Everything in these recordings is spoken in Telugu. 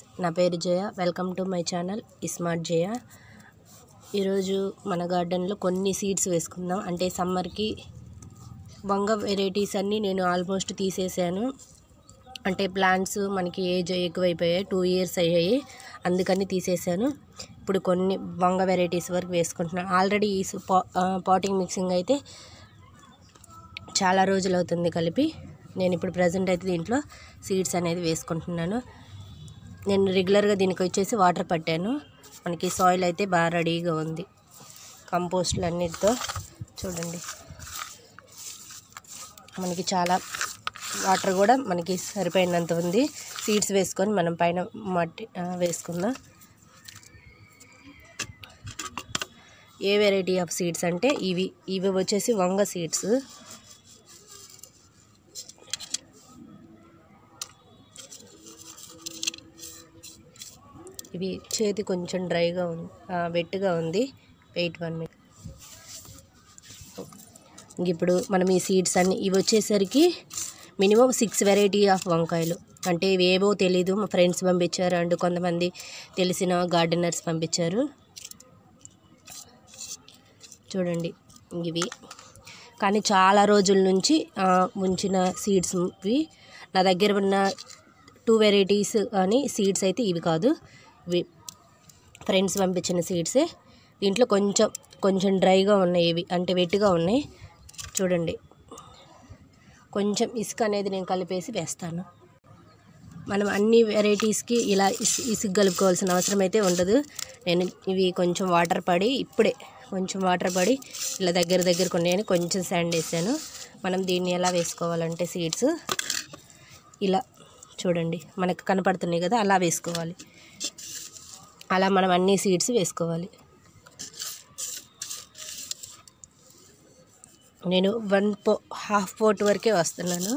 నా పేరు Jaya welcome to my channel smart Jaya ఈరోజు మన గార్డెన్లో కొన్ని సీడ్స్ వేసుకుందాం అంటే సమ్మర్కి వంగ వెరైటీస్ అన్నీ నేను ఆల్మోస్ట్ తీసేసాను అంటే ప్లాంట్స్ మనకి ఏజ్ ఎక్కువైపోయాయి టూ ఇయర్స్ అయ్యాయి అందుకని తీసేసాను ఇప్పుడు కొన్ని వంగ వెరైటీస్ వరకు వేసుకుంటున్నాను ఆల్రెడీ ఈ సు- పా పాటింగ్ మిక్సింగ్ అయితే చాలా రోజులు అవుతుంది కలిపి నేను ఇప్పుడు ప్రజెంట్ అయితే దీంట్లో సీడ్స్ అనేది వేసుకుంటున్నాను నేను రెగ్యులర్గా దీనికి వచ్చేసి వాటర్ పట్టాను మనకి సాయిల్ అయితే బాగా రెడీగా ఉంది కంపోస్ట్లు అన్నిటితో చూడండి మనకి చాలా వాటర్ కూడా మనకి సరిపోయినంత ఉంది సీడ్స్ వేసుకొని మనం పైన మట్టి ఆ, వేసుకుందాం ఏ వెరైటీ ఆఫ్ సీడ్స్ అంటే ఇవి ఇవి వచ్చేసి వంగ సీడ్స్ ఇవి చేతి కొంచెం డ్రైగా ఉంది ఆ, వెట్టుగా ఉంది వెయిట్ వన్ మినిట్ ఇప్పుడు మనం ఈ సీడ్స్ అన్ని ఇవి వచ్చేసరికి మినిమం సిక్స్ వెరైటీ ఆఫ్ వంకాయలు అంటే ఇవి ఏవో తెలీదు మా ఫ్రెండ్స్ పంపించారు అండ్ కొంతమంది తెలిసిన గార్డెనర్స్ పంపించారు చూడండి ఇవి కానీ చాలా రోజుల నుంచి ఆ, ఉంచిన సీడ్స్ ఇవి నా దగ్గర ఉన్న టూ వెరైటీస్ అని సీడ్స్ అయితే ఇవి కాదు ఇవి ఫ్రెండ్స్ పంపించిన సీడ్సే దీంట్లో కొంచెం కొంచెం డ్రైగా ఉన్నాయి ఇవి అంటే వెట్టుగా ఉన్నాయి చూడండి కొంచెం ఇసుక అనేది నేను కలిపేసి వేస్తాను మనం అన్ని వెరైటీస్కి ఇలా ఇస్ ఇసుక కలుపుకోవాల్సిన అవసరం అయితే ఉండదు నేను ఇవి కొంచెం వాటర్ పడి ఇప్పుడే కొంచెం వాటర్ పడి ఇలా దగ్గర దగ్గరకు ఉన్నాయని కొంచెం శాండ్ వేసాను మనం దీన్ని ఎలా వేసుకోవాలంటే సీడ్స్ ఇలా చూడండి మనకు కనపడుతున్నాయి కదా అలా వేసుకోవాలి అలా మనం అన్ని సీడ్స్ వేసుకోవాలి నేను వన్ పో హాఫ్ పోట్ వరకే వస్తున్నాను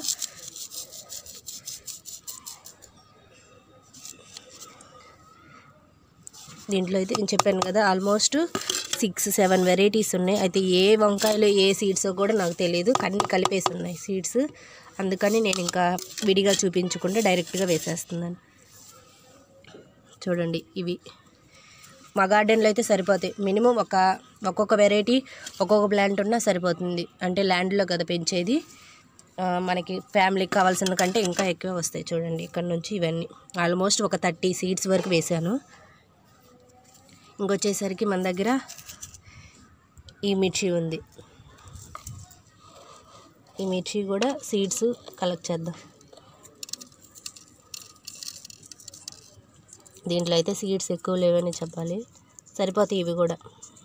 దీంట్లో అయితే నేను చెప్పాను కదా ఆల్మోస్ట్ సిక్స్ సెవెన్ వెరైటీస్ ఉన్నాయి అయితే ఏ వంకాయలు ఏ సీడ్స్ కూడా నాకు తెలియదు కానీ కలిపేసి ఉన్నాయి సీడ్స్ అందుకని నేను ఇంకా విడిగా చూపించకుండా డైరెక్ట్గా వేసేస్తున్నాను చూడండి ఇవి మా గార్డెన్లో అయితే సరిపోతాయి మినిమం ఒక ఒక్కొక్క వెరైటీ ఒక్కొక్క ప్లాంట్ ఉన్నా సరిపోతుంది అంటే ల్యాండ్లో కదా పెంచేది ఆ, మనకి ఫ్యామిలీకి కావాల్సిన కంటే ఇంకా ఎక్కువ వస్తాయి చూడండి ఇక్కడ నుంచి ఇవన్నీ ఆల్మోస్ట్ ఒక థర్టీ సీడ్స్ వరకు వేసాను ఇంకొచ్చేసరికి మన దగ్గర ఈ మిర్చి ఉంది ఈ మిర్చి కూడా సీడ్స్ కలెక్ట్ చేద్దాం దీంట్లో అయితే సీడ్స్ ఎక్కువ లేవని చెప్పాలి సరిపోతాయి ఇవి కూడా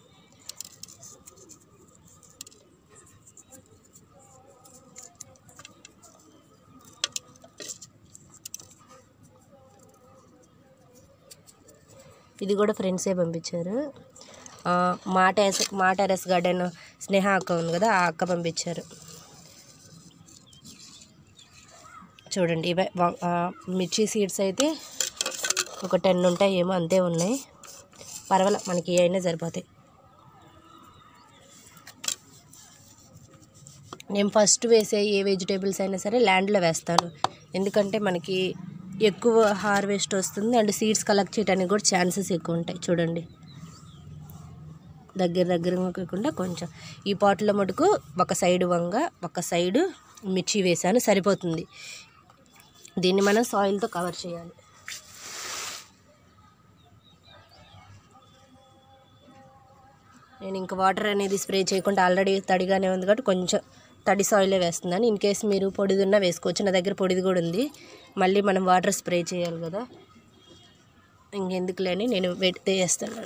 ఇది కూడా ఫ్రెండ్సే పంపించారు ఆ, మా టెరస్ మా టెరస్ గార్డెన్ స్నేహ అక్క ఉంది కదా ఆ అక్క పంపించారు చూడండి ఇవే వ- ఆ, మిర్చి సీడ్స్ అయితే ఒక టెన్ ఉంటాయి ఏమో అంతే ఉన్నాయి పర్వాలే మనకి ఏ అయినా సరిపోతాయి నేను ఫస్ట్ వేసే ఏ వెజిటేబుల్స్ అయినా సరే ల్యాండ్లో వేస్తాను ఎందుకంటే మనకి ఎక్కువ హార్వెస్ట్ వస్తుంది అండ్ సీడ్స్ కలెక్ట్ చేయడానికి కూడా ఛాన్సెస్ ఎక్కువ ఉంటాయి చూడండి దగ్గర దగ్గరగా కాకుండా కొంచెం ఈ పాట్లో మటుకు ఒక సైడ్ వంగ ఒక సైడు మిర్చి వేసాను సరిపోతుంది దీన్ని మనం సాయిల్తో కవర్ చేయాలి నేను ఇంకా వాటర్ అనేది స్ప్రే చేయకుండా ఆల్రెడీ తడిగానే ఉంది కాబట్టి కొంచెం తడి సాయిలే వేస్తున్నాను ఇన్ కేస్ మీరు పొడిది ఉన్నా వేసుకోవచ్చు నా దగ్గర పొడిది కూడా ఉంది మళ్ళీ మనం వాటర్ స్ప్రే చేయాలి కదా ఇంకెందుకులేని నేను వెట్తే వేస్తున్నాను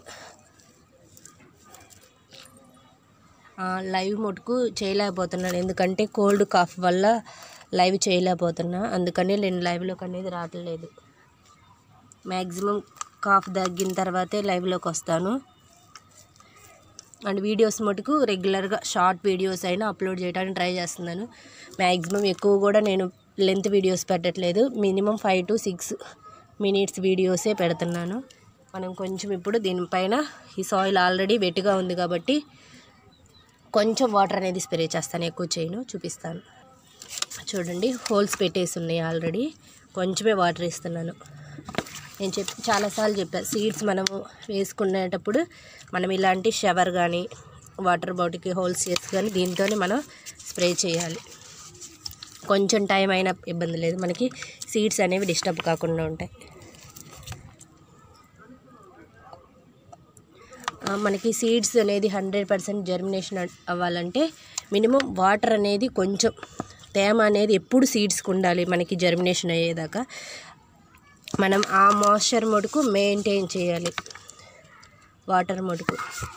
ఆ, లైవ్ మటుకు చేయలేకపోతున్నాను ఎందుకంటే కోల్డ్ కాఫ్ వల్ల లైవ్ చేయలేకపోతున్నా అందుకని నేను లైవ్లోకి అనేది రావట్లేదు మ్యాక్సిమం కాఫ్ తగ్గిన తర్వాతే లైవ్లోకి వస్తాను అండ్ వీడియోస్ మటుకు రెగ్యులర్గా షార్ట్ వీడియోస్ అయినా అప్లోడ్ చేయడానికి ట్రై చేస్తున్నాను మ్యాక్సిమం ఎక్కువ కూడా నేను లెంత్ వీడియోస్ పెట్టట్లేదు minimum five to six minutes వీడియోసే పెడుతున్నాను మనం కొంచెం ఇప్పుడు దీనిపైన ఈ సాయిల్ ఆల్రెడీ వెట్గా ఉంది కాబట్టి కొంచెం వాటర్ అనేది స్ప్రే చేస్తాను ఎక్కువ చేయను చూపిస్తాను చూడండి హోల్స్ పెట్టేసి ఉన్నాయి ఆల్రెడీ కొంచెమే వాటర్ ఇస్తున్నాను నేను చెప్పి చాలాసార్లు చెప్పాను సీడ్స్ మనము వేసుకునేటప్పుడు మనం ఇలాంటి షవర్ కానీ వాటర్ బాటిల్కి హోల్స్ చేసి కానీ దీంతోనే మనం స్ప్రే చేయాలి కొంచెం టైం అయినా ఇబ్బంది లేదు మనకి సీడ్స్ అనేవి డిస్టర్బ్ కాకుండా ఉంటాయి ఆ, మనకి సీడ్స్ అనేది హండ్రెడ్ పర్సెంట్ జర్మినేషన్ అవ్వాలంటే మినిమం వాటర్ అనేది కొంచెం తేమ అనేది ఎప్పుడు సీడ్స్కి ఉండాలి మనకి జర్మినేషన్ అయ్యేదాకా మనం ఆ మాయిశ్చర్ మటుకు మెయింటైన్ చేయాలి వాటర్ మటుకు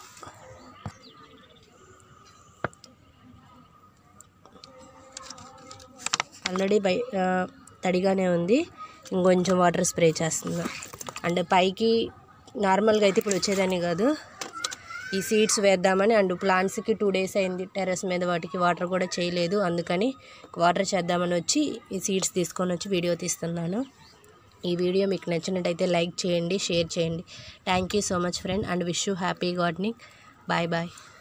ఆల్రెడీ బై ఆ, తడిగానే ఉంది ఇంకొంచెం వాటర్ స్ప్రే చేస్తున్నా అండ్ పైకి నార్మల్గా అయితే ఇప్పుడు వచ్చేదాన్ని కాదు ఈ సీడ్స్ వేద్దామని అండ్ ప్లాంట్స్కి టూ డేస్ అయింది టెర్రస్ మీద వాటికి వాటర్ కూడా చేయలేదు అందుకని వాటర్ చేద్దామని వచ్చి ఈ సీడ్స్ తీసుకొని వచ్చి వీడియో తీస్తున్నాను ఈ వీడియో మీకు నచ్చినట్టయితే లైక్ చేయండి షేర్ చేయండి thank you so much friend and wish you happy gardening bye bye